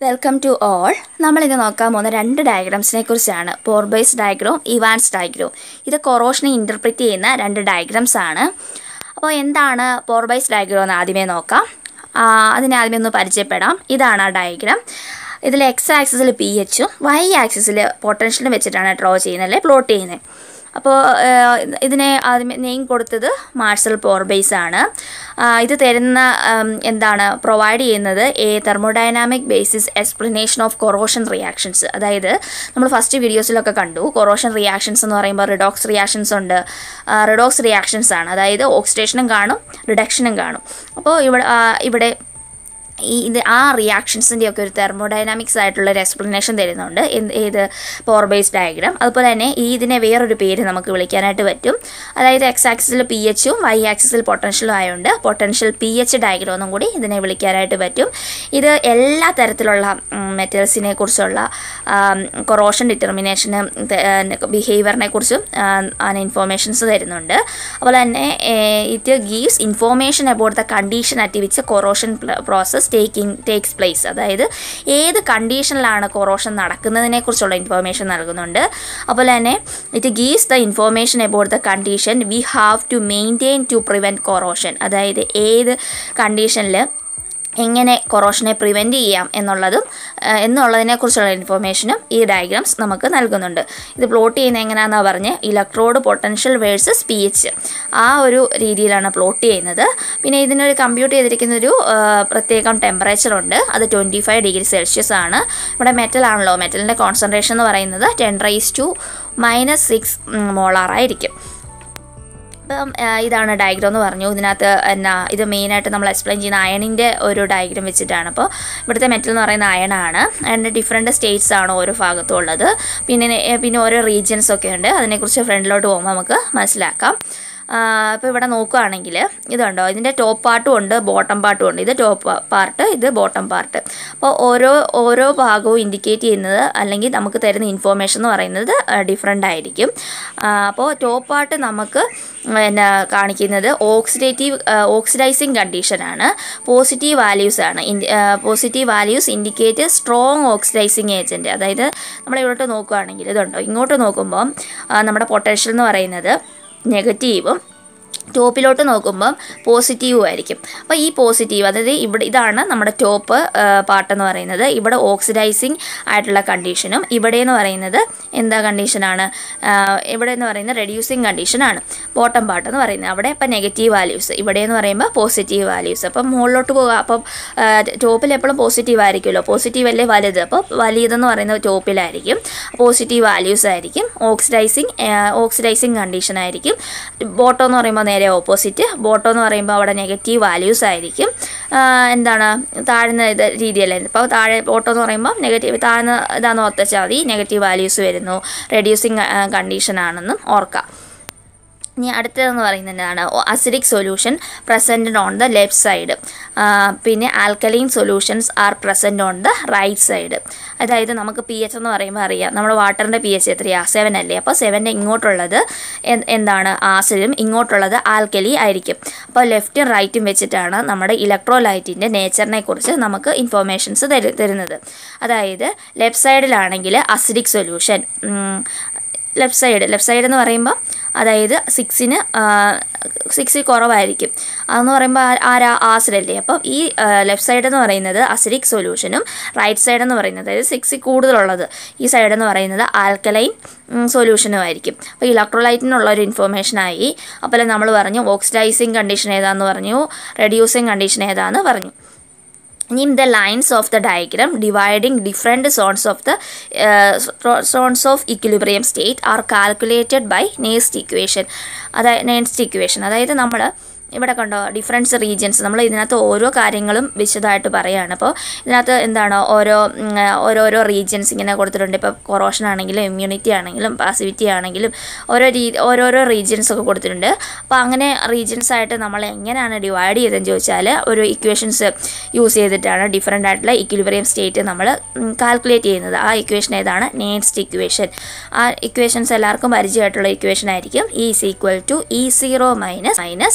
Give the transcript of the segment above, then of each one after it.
welcome to all നമ്മളിന്ന് നോക്കാൻ പോകുന്ന രണ്ട് ഡയഗ്രാംസിനെ കുറിച്ചാണ് പോർബേസ് ഡയഗ്രോം ഇവാൻസ് ഡയഗ്രോം ഇത് കൊറോഷനെ ഇൻ്റർപ്രിറ്റ് ചെയ്യുന്ന രണ്ട് ഡയഗ്രാംസ് ആണ് അപ്പോൾ എന്താണ് പോർബേസ് ഡയഗ്രോം എന്ന് ആദ്യമേ നോക്കാം ആ, അതിനെ ആദ്യമേ ഒന്ന് പരിചയപ്പെടാം ഇതാണ് ആ ഡയഗ്രാം ഇതിൽ എക്സ് ആക്സിസിൽ പി എച്ചും വൈ ആക്സിസിൽ പൊട്ടൻഷ്യലും വെച്ചിട്ടാണ് ഡ്രോ ചെയ്യുന്നത് അല്ലെ പ്ലോട്ട് ചെയ്യുന്നത് അപ്പോൾ ഇതിനെ ആദ്യമേ നെയിം കൊടുത്തത് മാർസൽ പോർബേസ് ആണ് ആ, ഇത് തരുന്ന ഉം, എന്താണ് പ്രൊവൈഡ് ചെയ്യുന്നത് a thermodynamic basis explanation of corrosion reactions അതായത് നമ്മൾ ഫസ്റ്റ് വീഡിയോസിലൊക്കെ കണ്ടു കൊറോഷൻ റിയാക്ഷൻസ് എന്ന് പറയുമ്പോൾ റിഡോക്സ് റിയാക്ഷൻസ് ഉണ്ട് റിഡോക്സ് റിയാക്ഷൻസ് ആണ് അതായത് ഓക്സിഡേഷനും കാണും റിഡക്ഷനും കാണും അപ്പോൾ ഇവിടെ ആ, ഇവിടെ ഈ ഇത് ആ റിയാക്ഷൻസിൻ്റെ ഒക്കെ ഒരു തെർമോഡൈനാമിക്സ് ആയിട്ടുള്ള ഒരു എക്സ്പ്ലനേഷൻ തരുന്നുണ്ട് എന്ത് ഏത് പോർ ബേസ് ഡയഗ്രാം അതുപോലെ തന്നെ ഈ ഇതിനെ വേറൊരു പേര് നമുക്ക് വിളിക്കാനായിട്ട് പറ്റും അതായത് എക്സ് ആക്സിസിൽ പി എച്ചും വൈ ആക്സിസിൽ പൊട്ടൻഷ്യലും ആയതുകൊണ്ട് പൊട്ടൻഷ്യൽ പി എച്ച് ഡയഗ്രാം എന്നും കൂടി ഇതിനെ വിളിക്കാനായിട്ട് പറ്റും ഇത് എല്ലാ തരത്തിലുള്ള മെറ്റൽസിനെ കുറിച്ചുള്ള കൊറോഷൻ ഡിറ്റർമിനേഷന് ബിഹേവിയറിനെ കുറിച്ചും അതിന് ഇൻഫോർമേഷൻസ് തരുന്നുണ്ട് അതുപോലെ തന്നെ it gives information about the condition at which corrosion process taking takes place അതായത് ഏത് കണ്ടീഷനിലാണ് കൊറോഷൻ നടക്കുന്നതിനെ കുറിച്ചുള്ള ഇൻഫോർമേഷൻ നൽകുന്നുണ്ട് അതുപോലെ തന്നെ it gives the information about the condition we have to maintain to prevent corrosion അതായത് ഏത് കണ്ടീഷനിൽ എങ്ങനെ കൊറോഷനെ പ്രിവെൻറ്റ് ചെയ്യാം എന്നുള്ളതും ആ, എന്നുള്ളതിനെക്കുറിച്ചുള്ള ഇൻഫോർമേഷനും ഈ ഡയഗ്രാംസ് നമുക്ക് നൽകുന്നുണ്ട് ഇത് പ്ലോട്ട് ചെയ്യുന്നത് എങ്ങനെയാണെന്നാണ് പറഞ്ഞ് electrode potential versus P H ആ ഒരു രീതിയിലാണ് പ്ലോട്ട് ചെയ്യുന്നത് പിന്നെ ഇതിനൊരു കമ്പ്യൂട്ട് ചെയ്തിരിക്കുന്ന ഒരു ആ, പ്രത്യേകം ടെമ്പറേച്ചർ ഉണ്ട് അത് ട്വൻറ്റി ഫൈവ് ഡിഗ്രി സെൽഷ്യസ് ആണ് ഇവിടെ മെറ്റൽ ആണല്ലോ മെറ്റലിൻ്റെ കോൺസെൻട്രേഷൻ എന്ന് പറയുന്നത് ten raise to minus six മോളാറായിരിക്കും അപ്പം ആ, ഇതാണ് ഡയഗ്രാം എന്ന് പറഞ്ഞു ഇതിനകത്ത് എന്നാ ഇത് മെയിനായിട്ട് നമ്മൾ എക്സ്പ്ലെയിൻ ചെയ്യുന്ന അയണിൻ്റെ ഒരു ഡയഗ്രാം വെച്ചിട്ടാണ് അപ്പോൾ ഇവിടുത്തെ മെറ്റൽ എന്ന് പറയുന്ന അയണാണ് അതിൻ്റെ ഡിഫറെൻറ്റ് സ്റ്റേറ്റ്സ് ആണ് ഓരോ ഭാഗത്തും ഉള്ളത് പിന്നെ നെ- പിന്നെ ഓരോ റീജിയൻസ് ഒക്കെ ഉണ്ട് അതിനെക്കുറിച്ച് ഫ്രണ്ടിലോട്ട് പോകുമ്പോൾ നമുക്ക് മനസ്സിലാക്കാം അപ്പോൾ ഇവിടെ നോക്കുകയാണെങ്കിൽ ഇതുണ്ടോ ഇതിൻ്റെ ടോപ്പ് പാർട്ടും ഉണ്ട് ബോട്ടം പാർട്ടും ഉണ്ട് ഇത് ടോപ്പ് പാർട്ട് ഇത് ബോട്ടം പാർട്ട് അപ്പോൾ ഓരോ ഓരോ ഭാഗവും ഇൻഡിക്കേറ്റ് ചെയ്യുന്നത് അല്ലെങ്കിൽ നമുക്ക് തരുന്ന ഇൻഫോർമേഷൻ എന്ന് പറയുന്നത് ഡിഫറെൻ്റ് ആയിരിക്കും അപ്പോൾ ടോപ്പ് പാർട്ട് നമുക്ക് പിന്നെ കാണിക്കുന്നത് ഓക്സിഡേറ്റീവ് ഓക്സിഡൈസിങ് കണ്ടീഷനാണ് പോസിറ്റീവ് വാല്യൂസ് ആണ് positive values indicate strong oxidising agent അതായത് നമ്മൾ ഇവിടോട്ട് നോക്കുകയാണെങ്കിൽ ഇതുണ്ടോ ഇങ്ങോട്ട് നോക്കുമ്പോൾ ആ, നമ്മുടെ പൊട്ടൻഷ്യൽ എന്ന് പറയുന്നത് നെഗറ്റീവും ടോപ്പിലോട്ട് നോക്കുമ്പം പോസിറ്റീവും ആയിരിക്കും അപ്പോൾ ഈ പോസിറ്റീവ് അതായത് ഇവിടെ ഇതാണ് നമ്മുടെ ടോപ്പ് പാർട്ട് എന്ന് പറയുന്നത് ഇവിടെ ഓക്സിഡൈസിങ് ആയിട്ടുള്ള കണ്ടീഷനും ഇവിടെ എന്ന് പറയുന്നത് എന്താ കണ്ടീഷനാണ് ഇവിടെ എന്ന് പറയുന്നത് റെഡ്യൂസിങ് കണ്ടീഷനാണ് ബോട്ടം പാർട്ട് എന്ന് പറയുന്നത് അവിടെ ഇപ്പം നെഗറ്റീവ് വാല്യൂസ് ഇവിടെ എന്ന് പറയുമ്പോൾ പോസിറ്റീവ് വാല്യൂസ് അപ്പം മുകളിലോട്ട് പോകുക അപ്പം ടോപ്പിൽ എപ്പോഴും പോസിറ്റീവ് ആയിരിക്കുമല്ലോ പോസിറ്റീവ് അല്ലേ വലുത് അപ്പോൾ വലിയതെന്ന് പറയുന്നത് ടോപ്പിലായിരിക്കും പോസിറ്റീവ് വാല്യൂസ് ആയിരിക്കും ഓക്സിഡൈസിങ് ഓക്സിഡൈസിങ് കണ്ടീഷൻ ആയിരിക്കും ബോട്ടം എന്ന് പറയുമ്പോൾ നേരെ ഓപ്പോസിറ്റ് ബോട്ടം എന്ന് പറയുമ്പോൾ അവിടെ നെഗറ്റീവ് വാല്യൂസ് ആയിരിക്കും ആ, എന്താണ് താഴ്ന്ന ഇത് രീതിയല്ലേ ഇപ്പോൾ താഴെ ബോട്ടം എന്ന് പറയുമ്പോൾ നെഗറ്റീവ് താഴ്ന്ന ഇതാണെന്ന് ഓർത്തച്ചാൽ മതി നെഗറ്റീവ് വാല്യൂസ് വരുന്നു റെഡ്യൂസിങ് കണ്ടീഷൻ ആണെന്നും ഓർക്കാം ഇനി അടുത്തതെന്ന് പറയുന്നത് എന്താണ് acidic solution present on the left side പിന്നെ alkaline solutions are present on the right side അതായത് നമുക്ക് പി എച്ച് എന്ന് പറയുമ്പോൾ അറിയാം നമ്മുടെ വാട്ടറിൻ്റെ പി എച്ച് എത്രയാണ് സെവൻ അല്ലേ അപ്പോൾ സെവൻ്റെ ഇങ്ങോട്ടുള്ളത് എന്ത്- എന്താണ് ആസിഡും ഇങ്ങോട്ടുള്ളത് ആൽക്കലി ആയിരിക്കും അപ്പോൾ ലെഫ്റ്റും റൈറ്റും വെച്ചിട്ടാണ് നമ്മുടെ ഇലക്ട്രോലൈറ്റിൻ്റെ നേച്ചറിനെ കുറിച്ച് നമുക്ക് ഇൻഫോർമേഷൻസ് തരു തരുന്നത് അതായത് ലെഫ്റ്റ് സൈഡിലാണെങ്കിൽ acidic solution left side left side എന്ന് പറയുമ്പോൾ അതായത് സിക്സിന് സിക്സിൽ കുറവായിരിക്കും അതെന്ന് പറയുമ്പോൾ ആ- ആരാ ആസിഡല്ലേ അപ്പോൾ ഈ ലെഫ്റ്റ് സൈഡ് എന്ന് പറയുന്നത് അസിഡിക് സൊല്യൂഷനും റൈറ്റ് സൈഡ് എന്ന് പറയുന്നത് അതായത് സിക്സിൽ കൂടുതലുള്ളത് ഈ സൈഡ് എന്ന് പറയുന്നത് ആൽക്കലൈൻ സൊല്യൂഷനും ആയിരിക്കും അപ്പോൾ ഇലക്ട്രോലൈറ്റിനുള്ള ഒരു ഇൻഫോർമേഷനായി അപ്പോൾ നമ്മൾ പറഞ്ഞു ഓക്സിഡൈസിങ് കണ്ടീഷൻ ഏതാന്ന് പറഞ്ഞു റെഡ്യൂസിങ് കണ്ടീഷൻ ഏതാന്ന് പറഞ്ഞു Name the lines of the diagram dividing different zones of the uh, zones of equilibrium state are calculated by Nernst equation അതായത് Nernst equation അതായത് നമ്മൾ ഇവിടെ കണ്ടോ ഡിഫറൻസ് റീജിയൻസ് നമ്മൾ ഇതിനകത്ത് ഓരോ കാര്യങ്ങളും വിശദമായിട്ട് പറയുകയാണ് അപ്പോൾ ഇതിനകത്ത് എന്താണ് ഓരോ ഉം, ഓരോരോ റീജിയൻസ് ഇങ്ങനെ കൊടുത്തിട്ടുണ്ട് ഇപ്പോൾ കൊറോഷൻ ആണെങ്കിലും ഇമ്മ്യൂണിറ്റി ആണെങ്കിലും പാസിവിറ്റി ആണെങ്കിലും ഓരോ രീ ഓരോരോ റീജിയൻസ് ഒക്കെ കൊടുത്തിട്ടുണ്ട് അപ്പോൾ അങ്ങനെ റീജിയൻസ് ആയിട്ട് നമ്മൾ എങ്ങനെയാണ് ഡിവൈഡ് ചെയ്തതെന്ന് ചോദിച്ചാൽ ഒരു ഇക്വേഷൻസ് യൂസ് ചെയ്തിട്ടാണ് ഡിഫറെൻ്റ് ആയിട്ടുള്ള ഇക്വിലിബ്രിയം സ്റ്റേറ്റ് നമ്മൾ കാൽക്കുലേറ്റ് ചെയ്യുന്നത് ആ ഇക്വേഷൻ ഏതാണ് നേഴ്സ്റ്റ് ഇക്വേഷൻ ആ ഇക്വേഷൻസ് എല്ലാവർക്കും പരിചയമായിട്ടുള്ള ഇക്വേഷൻ ആയിരിക്കും E is equal to E zero minus minus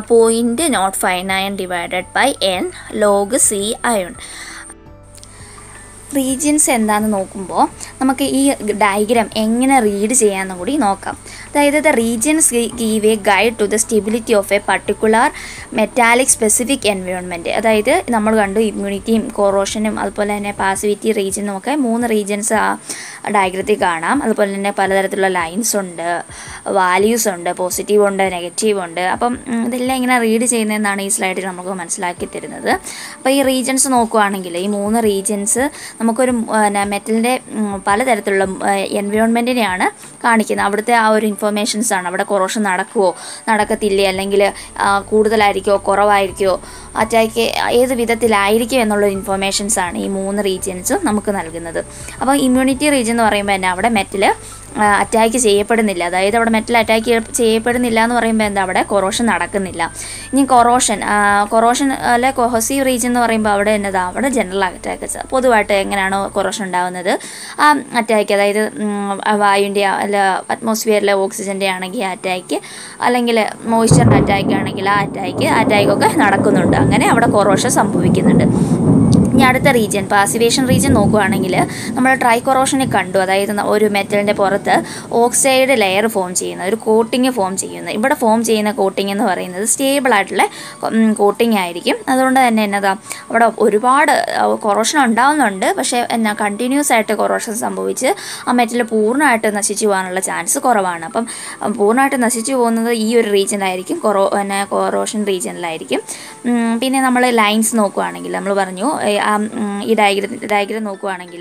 point not five nine divided by n log C ion regions എന്താണെന്ന് നോക്കുമ്പോൾ നമുക്ക് ഈ ഡയഗ്രാം എങ്ങനെ റീഡ് ചെയ്യാമെന്നും കൂടി നോക്കാം അതായത് the regions give a guide to the stability of a particular metallic specific environment അതായത് നമ്മൾ കണ്ടു ഇമ്മ്യൂണിറ്റിയും കൊറോഷനും അതുപോലെ തന്നെ പാസിവിറ്റി റീജിയനും ഒക്കെ മൂന്ന് റീജിയൻസ് ആ ഡയഗ്രത്തിൽ കാണാം അതുപോലെ തന്നെ പലതരത്തിലുള്ള ലൈൻസ് ഉണ്ട് വാല്യൂസ് ഉണ്ട് പോസിറ്റീവ് ഉണ്ട് നെഗറ്റീവ് ഉണ്ട് അപ്പം ഉം, ഇതെല്ലാം ഇങ്ങനെ റീഡ് ചെയ്യുന്നതെന്നാണ് ഈ സ്ലൈഡിൽ നമുക്ക് മനസ്സിലാക്കി തരുന്നത് അപ്പോൾ ഈ റീജിയൻസ് നോക്കുവാണെങ്കിൽ ഈ മൂന്ന് റീജിയൻസ് നമുക്കൊരു മെറ്റലിൻ്റെ പലതരത്തിലുള്ള എൻവയോൺമെൻറ്റിനെയാണ് കാണിക്കുന്നത് അവിടുത്തെ ആ ഒരു ഇൻഫർമേഷൻസ് ആണ് അവിടെ കൊറോഷൻ നടക്കുമോ നടക്കത്തില്ലേ അല്ലെങ്കിൽ ആ, കൂടുതലായിരിക്കുമോ കുറവായിരിക്കുമോ അറ്റാക്ക് ഏത് വിധത്തിലായിരിക്കും എന്നുള്ള ഇൻഫർമേഷൻസ് ആണ് ഈ മൂന്ന് റീജിയൻസും നമുക്ക് നൽകുന്നത് അപ്പോൾ ഇമ്മ്യൂണിറ്റി റീജിയൻ എന്ന് പറയുമ്പോൾ തന്നെ അവിടെ മെറ്റൽ അറ്റാക്ക് ചെയ്യപ്പെടുന്നില്ല അതായത് അവിടെ മെറ്റൽ അറ്റാക്ക് ചെയ്യപ്പെടുന്നില്ല എന്ന് പറയുമ്പോൾ എന്താ അവിടെ കൊറോഷൻ നടക്കുന്നില്ല ഇനി കൊറോഷൻ കൊറോഷൻ അല്ലെ കൊഹസീവ് റീജിയൻ എന്ന് പറയുമ്പോൾ അവിടെ എന്നതാ അവിടെ ജനറൽ അറ്റാക്ക് പൊതുവായിട്ട് എങ്ങനെയാണോ കൊറോഷൻ ഉണ്ടാകുന്നത് ആ അറ്റാക്ക് അതായത് ഉം, വായുവിൻ്റെ അല്ല അറ്റ്മോസ്ഫിയറിലെ ഓക്സിജൻ്റെ ആണെങ്കിൽ ആ അറ്റാക്ക് അല്ലെങ്കിൽ മോയ്സ്ചറിൻ്റെ അറ്റാക്ക് ആണെങ്കിൽ ആ അറ്റാക്ക് അറ്റാക്കൊക്കെ നടക്കുന്നുണ്ട് അങ്ങനെ അവിടെ കൊറോഷൻ സംഭവിക്കുന്നുണ്ട് ഇനി അടുത്ത റീജിയൻ പാസിവേഷൻ റീജിയൻ നോക്കുകയാണെങ്കിൽ നമ്മൾ ട്രൈ കൊറോഷനെ കണ്ടു അതായത് ന- ഒരു മെറ്റലിൻ്റെ പുറത്ത് ഓക്സൈഡ് ലെയർ ഫോം ചെയ്യുന്ന ഒരു കോട്ടിങ് ഫോം ചെയ്യുന്ന ഇവിടെ ഫോം ചെയ്യുന്ന കോട്ടിങ് എന്ന് പറയുന്നത് സ്റ്റേബിൾ ആയിട്ടുള്ള കോട്ടിങ് ആയിരിക്കും അതുകൊണ്ട് തന്നെ എന്നതാ അവിടെ ഒരുപാട് കൊറോഷൻ ഉണ്ടാവുന്നുണ്ട് പക്ഷേ എന്നാ കണ്ടിന്യൂസ് ആയിട്ട് കൊറോഷൻ സംഭവിച്ച് ആ മെറ്റൽ പൂർണ്ണമായിട്ട് നശിച്ചു പോകാനുള്ള ചാൻസ് കുറവാണ് അപ്പം ഉം, പൂർണ്ണമായിട്ട് നശിച്ചു പോകുന്നത് ഈ ഒരു റീജിയനിലായിരിക്കും കൊറോ പിന്നെ കൊറോഷൻ റീജിയനിലായിരിക്കും ഉം, പിന്നെ നമ്മൾ ലൈൻസ് നോക്കുകയാണെങ്കിൽ നമ്മൾ പറഞ്ഞു ഏ, ആ, ഉം, ഈ ഡയഗ്രം ഡയഗ്രം നോക്കുകയാണെങ്കിൽ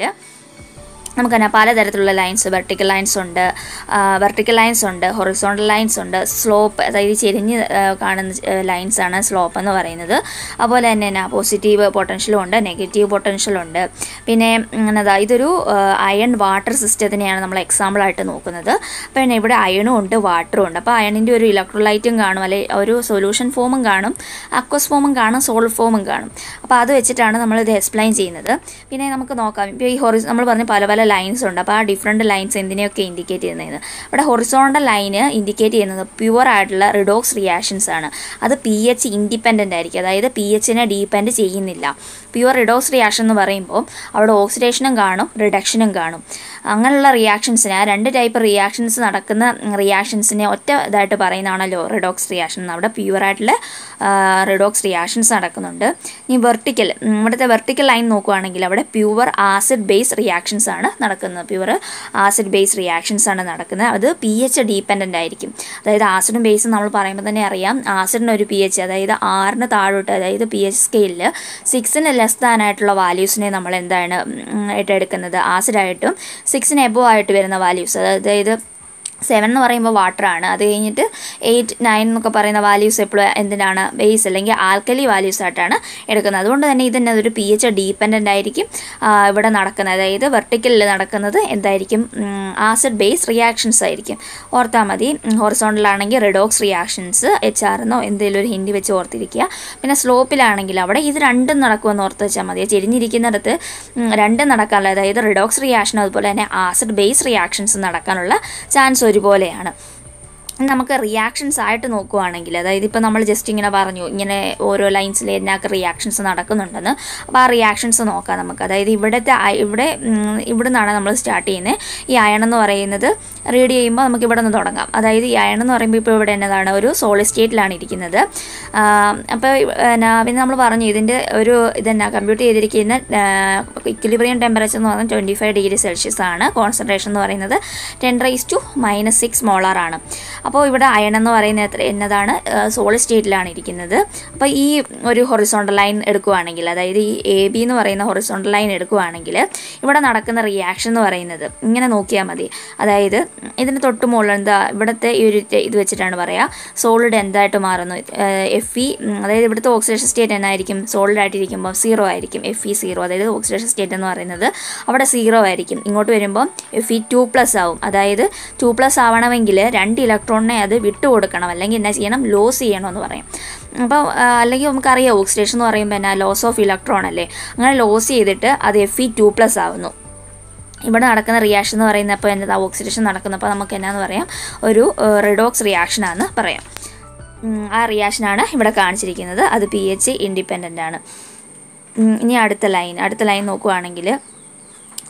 നമുക്ക് തന്നെ പലതരത്തിലുള്ള ലൈൻസ് വെർട്ടിക്കൽ ലൈൻസ് ഉണ്ട് വെർട്ടിക്കൽ ലൈൻസ് ഉണ്ട് ഹൊറിസോണ്ടൽ ലൈൻസ് ഉണ്ട് സ്ലോപ്പ് അതായത് ചെരിഞ്ഞ് ആ, കാണുന്ന ലൈൻസ് ആണ് സ്ലോപ്പ് എന്ന് പറയുന്നത് അതുപോലെ തന്നെ എന്നാ പോസിറ്റീവ് പൊട്ടൻഷ്യലും ഉണ്ട് നെഗറ്റീവ് പൊട്ടൻഷ്യലും ഉണ്ട് പിന്നെ ഉം, എന്നതാ ഇതൊരു അയൺ വാട്ടർ സിസ്റ്റത്തിനെയാണ് നമ്മൾ എക്സാമ്പിളായിട്ട് നോക്കുന്നത് പിന്നെ ഇവിടെ അയണും ഉണ്ട് വാട്ടറും ഉണ്ട് അപ്പോൾ അയണിൻ്റെ ഒരു ഇലക്ട്രോലൈറ്റും കാണും അല്ലെ ഒരു സൊല്യൂഷൻ ഫോമും കാണും അക്വസ് ഫോമും കാണും സോളിഡ് ഫോമും കാണും അപ്പോൾ അത് വെച്ചിട്ടാണ് നമ്മൾ ഇത് എക്സ്പ്ലെയിൻ ചെയ്യുന്നത് പിന്നെ നമുക്ക് നോക്കാം ഇപ്പോൾ ഈ ഹൊറിസ് നമ്മൾ പറഞ്ഞ പല പല ലൈൻസ് ഉണ്ട് അപ്പോൾ ആ ഡിഫറെൻറ്റ് ലൈൻസ് എന്തിനെയൊക്കെ ഇൻഡിക്കേറ്റ് ചെയ്യുന്നത് ഇവിടെ ഹൊറിസോണ്ടൽ ലൈന് ഇൻഡിക്കേറ്റ് ചെയ്യുന്നത് പ്യുവർ ആയിട്ടുള്ള റിഡോക്സ് റിയാക്ഷൻസ് ആണ് അത് പി എച്ച് ഇൻഡിപെൻഡൻ്റ് ആയിരിക്കും അതായത് പി എച്ചിനെ ഡീപെൻഡ് ചെയ്യുന്നില്ല പ്യുവർ റിഡോക്സ് റിയാക്ഷൻ എന്ന് പറയുമ്പോൾ അവിടെ ഓക്സിഡേഷനും കാണും റിഡക്ഷനും കാണും അങ്ങനെയുള്ള റിയാക്ഷൻസിന് ആ രണ്ട് ടൈപ്പ് റിയാക്ഷൻസ് നടക്കുന്ന റിയാക്ഷൻസിനെ ഒറ്റ ഇതായിട്ട് പറയുന്നതാണല്ലോ റിഡോക്സ് റിയാക്ഷൻ അവിടെ പ്യുവർ ആയിട്ടുള്ള റിഡോക്സ് റിയാക്ഷൻസ് നടക്കുന്നുണ്ട് ഇനി വെർട്ടിക്കൽ ഇവിടുത്തെ വെർട്ടിക്കൽ ലൈൻ നോക്കുകയാണെങ്കിൽ അവിടെ പ്യുവർ ആസിഡ് ബേസ് റിയാക്ഷൻസ് ആണ് നടക്കുന്നത് പ്യുവർ ആസിഡ് ബേസ് റിയാക്ഷൻസ് ആണ് നടക്കുന്നത് അത് പി എച്ച് ഡീപെൻഡൻ്റ് ആയിരിക്കും അതായത് ആസിഡും ബേസും നമ്മൾ പറയുമ്പോൾ തന്നെ അറിയാം ആസിഡിന് ഒരു പി എച്ച് അതായത് ആറിന് താഴോട്ട് അതായത് പി എച്ച് സ്കെയിലിൽ സിക്സിന് ലെസ് ദാൻ ആയിട്ടുള്ള വാല്യൂസിനെ നമ്മൾ എന്താണ് ഉം, ആയിട്ട് എടുക്കുന്നത് ആസിഡായിട്ടും സിക്സിന് എബോ ആയിട്ട് വരുന്ന വാല്യൂസ് അതായത് സെവൻ എന്ന് പറയുമ്പോൾ വാട്ടറാണ് അത് കഴിഞ്ഞിട്ട് എയ്റ്റ് നയൻ എന്നൊക്കെ പറയുന്ന വാല്യൂസ് എപ്പോഴും എന്തിനാണ് ബേസ് അല്ലെങ്കിൽ ആൽക്കലി വാല്യൂസ് ആയിട്ടാണ് എടുക്കുന്നത് അതുകൊണ്ട് തന്നെ ഇതിന് ഒരു പി എച്ച് ഡീപെൻഡൻ്റ് ആയിരിക്കും ആ, ഇവിടെ നടക്കുന്നത് അതായത് വെർട്ടിക്കലിൽ നടക്കുന്നത് എന്തായിരിക്കും ആസിഡ് ബേസ് റിയാക്ഷൻസ് ആയിരിക്കും ഓർത്താൽ മതി ഹൊറിസോണ്ടലാണെങ്കിൽ റിഡോക്സ് റിയാക്ഷൻസ് എച്ച് ആർ എന്നോ എന്തെങ്കിലും ഒരു ഹിന്ദി വെച്ച് ഓർത്തിരിക്കുക പിന്നെ സ്ലോപ്പിലാണെങ്കിൽ അവിടെ ഇത് രണ്ടും നടക്കുമെന്ന് ഓർത്ത് വെച്ചാൽ മതി ചെരിഞ്ഞിരിക്കുന്നിടത്ത് ഉം, രണ്ടും നടക്കാനുള്ള അതായത് റിഡോക്സ് റിയാക്ഷൻ അതുപോലെ തന്നെ ആസിഡ് ബേസ് റിയാക്ഷൻസ് നടക്കാനുള്ള ചാൻസ് ഒരുപോലെയാണ് നമുക്ക് റിയാക്ഷൻസ് ആയിട്ട് നോക്കുവാണെങ്കിൽ അതായത് ഇപ്പോൾ നമ്മൾ ജസ്റ്റ് ഇങ്ങനെ പറഞ്ഞു ഇങ്ങനെ ഓരോ ലൈൻസിൽ എന്നൊക്കെ റിയാക്ഷൻസ് നടക്കുന്നുണ്ടെന്ന് അപ്പോൾ ആ റിയാക്ഷൻസ് നോക്കാം നമുക്ക് അതായത് ഇവിടുത്തെ അയ- ഇവിടെ ഉം, ഇവിടെ നിന്നാണ് നമ്മൾ സ്റ്റാർട്ട് ചെയ്യുന്നത് ഈ അയൺ എന്ന് പറയുന്നത് റീഡ് ചെയ്യുമ്പോൾ നമുക്ക് ഇവിടെ നിന്ന് തുടങ്ങാം അതായത് ഈ അയൺ എന്ന് പറയുമ്പോൾ ഇപ്പോൾ ഇവിടെ എന്നതാണ് ഒരു സോളിഡ് സ്റ്റേറ്റിലാണ് ഇരിക്കുന്നത് അപ്പോൾ പിന്നെ പിന്നെ നമ്മൾ പറഞ്ഞു ഇതിൻ്റെ ഒരു ഇതെന്നാ കമ്പ്യൂട്ട് ചെയ്തിരിക്കുന്ന ഇക്വിലിബ്രിയം ടെമ്പറേച്ചർ എന്ന് പറഞ്ഞാൽ ട്വൻറ്റി ഫൈവ് ഡിഗ്രി സെൽഷ്യസ് ആണ് കോൺസെൻട്രേഷൻ എന്ന് പറയുന്നത് ten raise to minus six molar ആണ് അപ്പോൾ ഇവിടെ അയൺ എന്ന് പറയുന്നത് എത്ര എന്നതാണ് സോളിഡ് സ്റ്റേറ്റിലാണ് ഇരിക്കുന്നത് അപ്പോൾ ഈ ഒരു ഹൊറിസോണ്ടൽ ലൈൻ എടുക്കുവാണെങ്കിൽ അതായത് ഈ എ ബി എന്ന് പറയുന്ന ഹൊറിസോണ്ടൽ ലൈൻ എടുക്കുവാണെങ്കിൽ ഇവിടെ നടക്കുന്ന റിയാക്ഷൻ എന്ന് പറയുന്നത് ഇങ്ങനെ നോക്കിയാൽ മതി അതായത് ഇതിന് തൊട്ട് മുകളിൽ എന്താ ഇവിടുത്തെ ഈ ഒരു ടെ- ഇത് വെച്ചിട്ടാണ് പറയുക സോളിഡ് എന്തായിട്ട് മാറുന്നു എഫ് ഇ അതായത് ഇവിടുത്തെ ഓക്സിഡേഷൻ സ്റ്റേറ്റ് എന്നായിരിക്കും സോളിഡ് ആയിട്ടിരിക്കുമ്പോൾ സീറോ ആയിരിക്കും എഫ് ഇ സീറോ അതായത് ഓക്സിഡേഷൻ സ്റ്റേറ്റ് എന്ന് പറയുന്നത് അവിടെ സീറോ ആയിരിക്കും ഇങ്ങോട്ട് വരുമ്പോൾ എഫ് ഇ ടു പ്ലസ് ആവും അതായത് ടു പ്ലസ് ആവണമെങ്കിൽ രണ്ട് ഇലക്ട്രോണിനെ അത് വിട്ടു കൊടുക്കണം അല്ലെങ്കിൽ എന്നാ ചെയ്യണം ലോസ് ചെയ്യണമെന്ന് പറയും അപ്പോൾ ആ, അല്ലെങ്കിൽ നമുക്കറിയാം ഓക്സിഡേഷൻ എന്ന് പറയുമ്പോൾ എന്നാ ലോസ് ഓഫ് ഇലക്ട്രോൺ അല്ലേ അങ്ങനെ ലോസ് ചെയ്തിട്ട് അത് എഫ് ഇ ടു പ്ലസ് ആവുന്നു ഇവിടെ നടക്കുന്ന റിയാക്ഷൻ എന്ന് പറയുന്നത് അപ്പോൾ എന്നതാ ഓക്സിഡേഷൻ നടക്കുന്നപ്പോൾ നമുക്ക് എന്നാന്ന് പറയാം ഒരു റിഡോക്സ് റിയാക്ഷനാണെന്ന് പറയാം ഉം, ആ റിയാക്ഷനാണ് ഇവിടെ കാണിച്ചിരിക്കുന്നത് അത് പി എച്ച് ഇൻഡിപെൻഡൻ്റ് ആണ് ഉം, ഇനി അടുത്ത ലൈൻ അടുത്ത ലൈൻ നോക്കുവാണെങ്കിൽ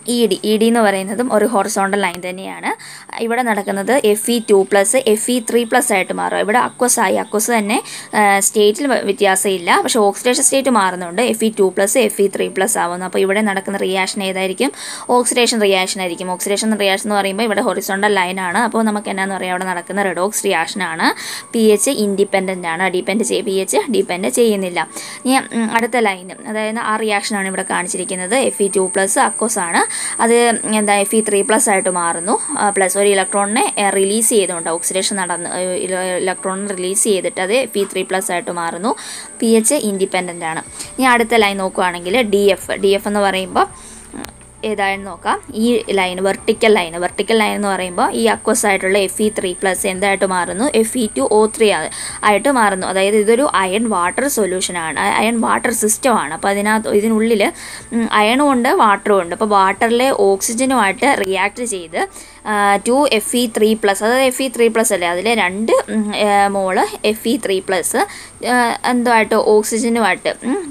ഇ ഡി ഇ ഡി എന്ന് പറയുന്നതും ഒരു ഹൊറിസോണ്ടൽ ലൈൻ തന്നെയാണ് ഇവിടെ നടക്കുന്നത് F E two plus F E three plus ആയിട്ട് മാറും ഇവിടെ അക്വസ് ആയി അക്വസ് തന്നെ സ്റ്റേറ്റിൽ വ്യത്യാസമില്ല പക്ഷേ ഓക്സിഡേഷൻ സ്റ്റേറ്റ് മാറുന്നുണ്ട് F E two plus F E three plus ആവുന്നു അപ്പോൾ ഇവിടെ നടക്കുന്ന റിയാക്ഷൻ ഏതായിരിക്കും ഓക്സിഡേഷൻ റിയാക്ഷൻ ആയിരിക്കും ഓക്സിഡേഷൻ റിയാക്ഷൻ എന്ന് പറയുമ്പോൾ ഇവിടെ ഹൊറിസോണ്ടൽ ലൈനാണ് അപ്പോൾ നമുക്ക് എന്നാന്ന് പറയാം അവിടെ നടക്കുന്ന റെഡോക്സ് റിയാക്ഷനാണ് പി എച്ച് ഇൻഡിപെൻഡൻ്റ് ആണ് ഡിപ്പെൻഡ് ചെയ്യും പി എച്ച് ഡിപ്പെൻഡ് ചെയ്യുന്നില്ല ഇനി ഉം, അടുത്ത ലൈൻ അതായത് ആ റിയാക്ഷനാണ് ഇവിടെ കാണിച്ചിരിക്കുന്നത് F E two plus aqueous ആണ് അത് എന്താ എഫ് ഇ ത്രീ പ്ലസ് ആയിട്ട് മാറുന്നു പ്ലസ് ഒരു ഇലക്ട്രോണിനെ റിലീസ് ചെയ്തുകൊണ്ട് ഓക്സിഡേഷൻ നടന്ന് ഇലക്ട്രോണിനെ റിലീസ് ചെയ്തിട്ട് അത് എഫ് ഇ ത്രീ പ്ലസ് ആയിട്ട് മാറുന്നു പി എച്ച് ഇൻഡിപെൻഡൻ്റ് ആണ് ഇനി അടുത്ത ലൈൻ നോക്കുവാണെങ്കിൽ ഡി എഫ് ഡി എഫ് എന്ന് പറയുമ്പോൾ ഏതായെന്ന് നോക്കാം ഈ line vertical line vertical line എന്ന് പറയുമ്പോൾ ഈ അക്വസ് ആയിട്ടുള്ള എഫ് ഇ ത്രീ പ്ലസ് എന്തായിട്ട് മാറുന്നു F E two O three ആയിട്ട് മാറുന്നു അതായത് ഇതൊരു അയൺ വാട്ടർ സൊല്യൂഷനാണ് അയൺ വാട്ടർ സിസ്റ്റമാണ് അപ്പോൾ അതിനകത്ത് ഇതിനുള്ളിൽ അയണും ഉണ്ട് വാട്ടറും ഉണ്ട് അപ്പോൾ വാട്ടറിലെ ഓക്സിജനുമായിട്ട് റിയാക്ട് ചെയ്ത് two F E three plus അതായത് എഫ് ഇ ത്രീ പ്ലസ് അല്ലേ അതിൽ രണ്ട് ഉം, ഏ, mole F E three plus എന്തുമായിട്ട് ഓക്സിജനുമായിട്ട്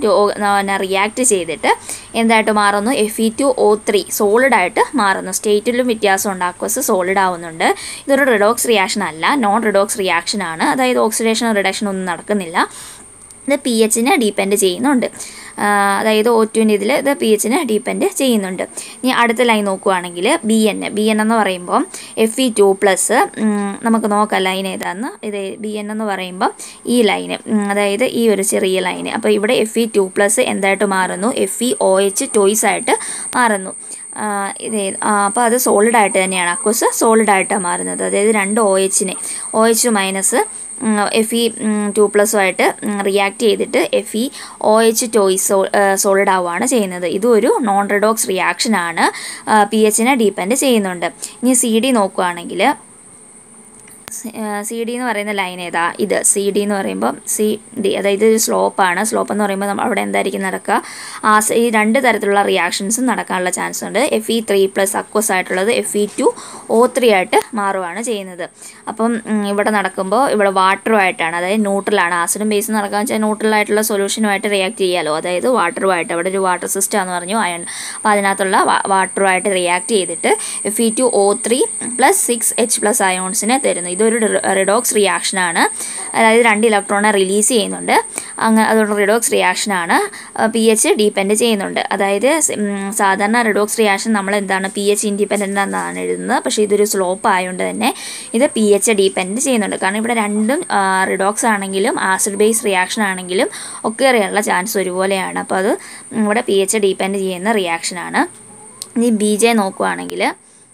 റിയാക്ട് ചെയ്തിട്ട് എന്തായിട്ട് മാറുന്നു F E two O three സോളിഡായിട്ട് മാറുന്നു സ്റ്റേറ്റിലും വ്യത്യാസം ഉണ്ട് ആക്വസ് സോളിഡ് ആവുന്നുണ്ട് ഇതൊരു റിഡോക്സ് റിയാക്ഷൻ അല്ല നോൺ റിഡോക്സ് റിയാക്ഷൻ ആണ് അതായത് ഓക്സിഡേഷൻ റിഡക്ഷൻ ഒന്നും നടക്കുന്നില്ല ഇത് പി എച്ചിനെ ഡിപ്പെൻഡ് ചെയ്യുന്നുണ്ട് ആ, അതായത് ഒ ടുവിൻ്റെ ഇതിൽ ഇത് പി എച്ചിനെ ഡിപ്പെൻഡ് ചെയ്യുന്നുണ്ട് ഇനി അടുത്ത ലൈൻ നോക്കുവാണെങ്കിൽ ബി എൻ ബി എൻ എന്ന് പറയുമ്പോൾ എഫ് ഇ ടു പ്ലസ് നമുക്ക് നോക്കാം ലൈൻ ഏതാന്ന് ഇത് ബി എൻ എന്ന് പറയുമ്പോൾ ഈ ലൈന് അതായത് ഈ ഒരു ചെറിയ ലൈന് അപ്പോൾ ഇവിടെ എഫ് ഇ ടു പ്ലസ് എന്തായിട്ട് മാറുന്നു F E O H twice ആയിട്ട് മാറുന്നു ആ, ഇത് അപ്പോൾ അത് സോളിഡ് ആയിട്ട് തന്നെയാണ് അക്വസ് സോളിഡ് ആയിട്ടാണ് മാറുന്നത് അതായത് രണ്ട് ഒ എച്ചിനെ O H minus F E two പ്ലസുമായിട്ട് റിയാക്ട് ചെയ്തിട്ട് F E O H twice solid ആവുകയാണ് ചെയ്യുന്നത് ഇതും ഒരു നോൺ റിഡോക്സ് റിയാക്ഷനാണ് പി എച്ചിനെ ഡിപ്പെൻഡ് ചെയ്യുന്നുണ്ട് ഇനി സി ഡി നോക്കുകയാണെങ്കിൽ സി ഡി എന്ന് പറയുന്ന ലൈൻ ഏതാ ഇത് സി ഡി എന്ന് പറയുമ്പോൾ സി ഡി അതായത് ഒരു സ്ലോപ്പാണ് സ്ലോപ്പ് എന്ന് പറയുമ്പോൾ നമ്മൾ അവിടെ എന്തായിരിക്കും നടക്കുക ആ സ- ഈ രണ്ട് തരത്തിലുള്ള റിയാക്ഷൻസും നടക്കാനുള്ള ചാൻസ് ഉണ്ട് F E three plus aqueous ആയിട്ടുള്ളത് F E two O three ആയിട്ട് മാറുകയാണ് ചെയ്യുന്നത് അപ്പം ഉം, ഇവിടെ നടക്കുമ്പോൾ ഇവിടെ വാട്ടറുമായിട്ടാണ് അതായത് ന്യൂട്രലാണ് ആസിഡും ബേസും നടക്കാൻ വെച്ചാൽ ന്യൂട്രലായിട്ടുള്ള സൊല്യൂഷനുമായിട്ട് റിയാക്ട് ചെയ്യാമല്ലോ അതായത് വാട്ടറുമായിട്ട് അവിടെ ഒരു വാട്ടർ സിസ്റ്റം എന്ന് പറഞ്ഞു അയൺ അപ്പോൾ അതിനകത്തുള്ള വാട്ടറുമായിട്ട് റിയാക്ട് ചെയ്തിട്ട് F E two O three plus six H plus അയോൺസിനെ തരുന്നു ഇതൊരു റിഡോക്സ് റിയാക്ഷനാണ് അതായത് രണ്ട് ഇലക്ട്രോണെ റിലീസ് ചെയ്യുന്നുണ്ട് അങ്ങ് അതുകൊണ്ട് റിഡോക്സ് റിയാക്ഷനാണ് പി എച്ച് ഡിപ്പെൻഡ് ചെയ്യുന്നുണ്ട് അതായത് സ്- ഉം, സാധാരണ റിഡോക്സ് റിയാക്ഷൻ നമ്മൾ എന്താണ് പി എച്ച് ഇൻഡിപെൻഡൻ്റ് എന്നാണ് എഴുതുന്നത് പക്ഷേ ഇതൊരു സ്ലോപ്പ് ആയതുകൊണ്ട് തന്നെ ഇത് പി എച്ച് ഡിപ്പെൻഡ് ചെയ്യുന്നുണ്ട് കാരണം ഇവിടെ രണ്ടും റിഡോക്സ് ആണെങ്കിലും ആസിഡ് ബേസ് റിയാക്ഷൻ ആണെങ്കിലും ഒക്കെ അറിയാനുള്ള ചാൻസ് ഒരുപോലെയാണ് അപ്പോൾ അത് ഇവിടെ പി എച്ച് ഡിപ്പെൻഡ് ചെയ്യുന്ന റിയാക്ഷനാണ് ഇനി ബി ജെ നോക്കുവാണെങ്കിൽ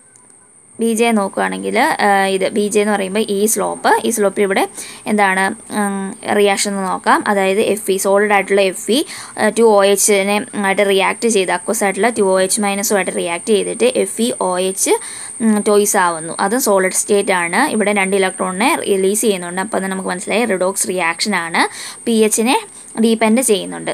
ബി ജെ നോക്കുകയാണെങ്കിൽ ഇത് ബി ജെ എന്ന് പറയുമ്പോൾ ഈ സ്ലോപ്പ് ഈ സ്ലോപ്പിൽ ഇവിടെ എന്താണ് റിയാക്ഷൻ എന്ന് നോക്കാം അതായത് എഫ് ഇ സോളിഡ് ആയിട്ടുള്ള എഫ് ഇ ടു ഒ എച്ചിനെ ആയിട്ട് റിയാക്ട് ചെയ്ത് അക്വസ് ആയിട്ടുള്ള ടു ഒ എച്ച് മൈനസുമായിട്ട് റിയാക്ട് ചെയ്തിട്ട് F E O H twice ആവുന്നു അതും സോളിഡ് സ്റ്റേറ്റ് ആണ് ഇവിടെ രണ്ട് ഇലക്ട്രോണിനെ റിലീസ് ചെയ്യുന്നുണ്ട് അപ്പോൾ അത് നമുക്ക് മനസ്സിലായി റിഡോക്സ് റിയാക്ഷൻ ആണ് പി എച്ചിനെ ഡീപെൻഡ് ചെയ്യുന്നുണ്ട്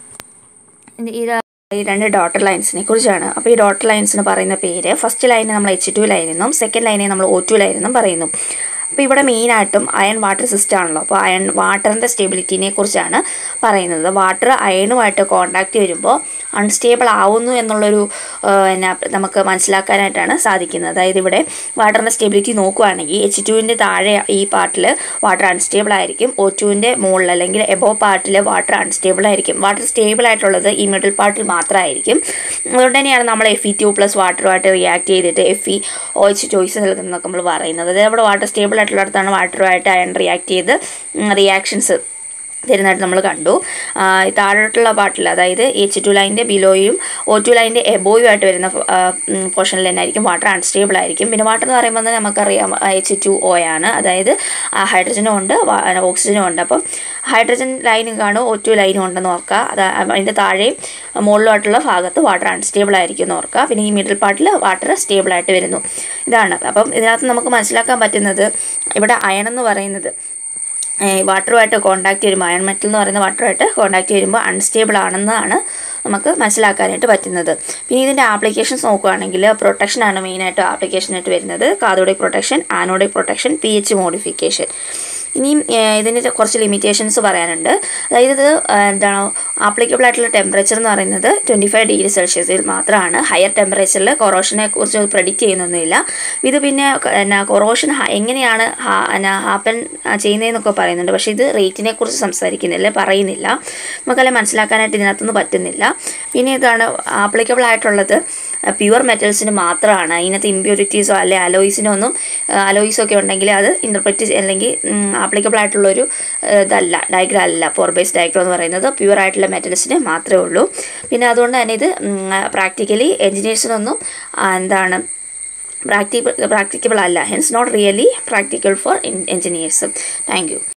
ഇത് ഇത് ഈ രണ്ട് ഡോട്ടർ ലൈൻസിനെ കുറിച്ചാണ് അപ്പോൾ ഈ ഡോട്ടർ ലൈൻസിന് പറയുന്ന പേര് ഫസ്റ്റ് ലൈനെ നമ്മൾ എച്ച് ടു ലൈൻ എന്നും സെക്കൻഡ് ലൈനെ നമ്മൾ ഒ ടു ലൈൻ എന്നും പറയുന്നു അപ്പോൾ ഇവിടെ മെയിനായിട്ടും അയൺ വാട്ടർ സിസ്റ്റം ആണല്ലോ അപ്പോൾ അയൺ വാട്ടറിൻ്റെ സ്റ്റെബിലിറ്റിനെ കുറിച്ചാണ് പറയുന്നത് വാട്ടർ അയണുമായിട്ട് കോണ്ടാക്ട് വരുമ്പോൾ അൺസ്റ്റേബിൾ ആവുന്നു എന്നുള്ളൊരു ആ, എന്നാ നമുക്ക് മനസ്സിലാക്കാനായിട്ടാണ് സാധിക്കുന്നത് അതായത് ഇവിടെ വാട്ടറിൻ്റെ സ്റ്റെബിലിറ്റി നോക്കുകയാണെങ്കിൽ എച്ച് ടുവിൻ്റെ താഴെ ഈ പാർട്ടിൽ വാട്ടർ അൺസ്റ്റേബിൾ ആയിരിക്കും ഒ ടുവിൻ്റെ മുകളിൽ അല്ലെങ്കിൽ എബോ പാർട്ടിൽ വാട്ടർ അൺസ്റ്റേബിൾ ആയിരിക്കും വാട്ടർ സ്റ്റേബിൾ ആയിട്ടുള്ളത് ഈ മിഡിൽ പാർട്ടിൽ മാത്രമായിരിക്കും അതുകൊണ്ട് തന്നെയാണ് നമ്മൾ എഫ് ഇ ടു പ്ലസ് വാട്ടറുമായിട്ട് റിയാക്ട് ചെയ്തിട്ട് എഫ് ഇ ഒ എച്ച് ചോയ്സ് നൽകുന്നതൊക്കെ നമ്മൾ പറയുന്നത് അതായത് അവിടെ വാട്ടർ സ്റ്റേബിൾ ആയിട്ടുള്ളിടത്താണ് വാട്ടറുമായിട്ട് അയൺ റിയാക്ട് ചെയ്ത് റിയാക്ഷൻസ് തരുന്നതായിട്ട് നമ്മൾ കണ്ടു ആ, ഈ താഴോട്ടുള്ള പാർട്ടിൽ അതായത് എച്ച് ടു ലൈൻ്റെ ബിലോയും ഒ ടു ലൈൻ്റെ എബോയും ആയിട്ട് വരുന്ന പോർഷനിൽ തന്നെ ആയിരിക്കും വാട്ടർ അൺസ്റ്റേബിൾ ആയിരിക്കും പിന്നെ വാട്ടർ എന്ന് പറയുമ്പോൾ തന്നെ നമുക്കറിയാം എച്ച് ടു ഒ ആണ് അതായത് ഹൈഡ്രജനും ഉണ്ട് വാ- ഓക്സിജനും ഉണ്ട് അപ്പം ഹൈഡ്രജൻ ലൈനും കാണും ഒ ടു ലൈനും ഉണ്ടെന്ന് ഓർക്കുക അത് അതിൻ്റെ താഴെയും മുകളിലോട്ടുള്ള ഭാഗത്ത് വാട്ടർ അൺസ്റ്റേബിൾ ആയിരിക്കും എന്ന് ഓർക്കുക പിന്നെ ഈ മിഡിൽ പാർട്ടിൽ വാട്ടർ സ്റ്റേബിൾ ആയിട്ട് വരുന്നു ഇതാണ് അപ്പം ഇതിനകത്ത് നമുക്ക് മനസ്സിലാക്കാൻ പറ്റുന്നത് ഇവിടെ അയൺ എന്ന് പറയുന്നത് വാട്ടറുമായിട്ട് കോണ്ടാക്ട് വരുമ്പോൾ അയൺ മെറ്റൽ എന്ന് പറയുന്ന വാട്ടറുമായിട്ട് കോണ്ടാക്ട് വരുമ്പോൾ അൺസ്റ്റേബിൾ ആണെന്നാണ് നമുക്ക് മനസ്സിലാക്കാനായിട്ട് പറ്റുന്നത് പിന്നെ ഇതിൻ്റെ ആപ്ലിക്കേഷൻസ് നോക്കുകയാണെങ്കിൽ പ്രൊട്ടക്ഷനാണ് മെയിനായിട്ട് ആപ്ലിക്കേഷനായിട്ട് വരുന്നത് cathodic protection anodic protection P H modification ഇനിയും ഏഹ്, ഇതിന് കുറച്ച് ലിമിറ്റേഷൻസ് പറയാനുണ്ട് അതായത് ഇത് ഏഹ്, എന്താണ് ആപ്ലിക്കബിൾ ആയിട്ടുള്ള ടെമ്പറേച്ചർ എന്ന് പറയുന്നത് ട്വൻറ്റി ഫൈവ് ഡിഗ്രി സെൽഷ്യസിൽ മാത്രമാണ് ഹയർ ടെമ്പറേച്ചറിൽ കൊറോഷനെ കുറിച്ച് പ്രഡിക്റ്റ് ചെയ്യുന്നൊന്നുമില്ല ഇത് പിന്നെ ക- എന്നാ കൊറോഷൻ എങ്ങനെയാണ് ഹാ- എന്നാ ഹാപ്പൻ ചെയ്യുന്നതെന്നൊക്കെ പറയുന്നുണ്ട് പക്ഷേ ഇത് റേറ്റിനെ കുറിച്ച് സംസാരിക്കുന്നില്ല പറയുന്നില്ല നമുക്കെല്ലാം മനസ്സിലാക്കാനായിട്ട് ഇതിനകത്തൊന്നും പറ്റുന്നില്ല പിന്നെ ഇതാണ് ആപ്ലിക്കബിൾ ആയിട്ടുള്ളത് പ്യുവർ മെറ്റൽസിന് മാത്രമാണ് അതിനകത്ത് ഇമ്പ്യൂരിറ്റീസോ അല്ലെ അലോയ്സിനോ ഒന്നും അലോയ്സോ ഒക്കെ ഉണ്ടെങ്കിൽ അത് ഇൻ്റർപ്രറ്റ് അല്ലെങ്കിൽ ആപ്ലിക്കബിൾ ആയിട്ടുള്ളൊരു ഏഹ്, ഇതല്ല ഡയഗ്രം അല്ല ഫോർ ബേസ് ഡയഗ്രം എന്ന് പറയുന്നത് പ്യുവർ ആയിട്ടുള്ള മെറ്റൽസിന് മാത്രമേ ഉള്ളൂ പിന്നെ അതുകൊണ്ട് തന്നെ ഇത് പ്രാക്ടിക്കലി എൻജിനീയേഴ്സിനൊന്നും ആ, എന്താണ് പ്രാക്ടി പ്രാക്ടിക്കബിൾ അല്ല hence not really practical for engineers thank U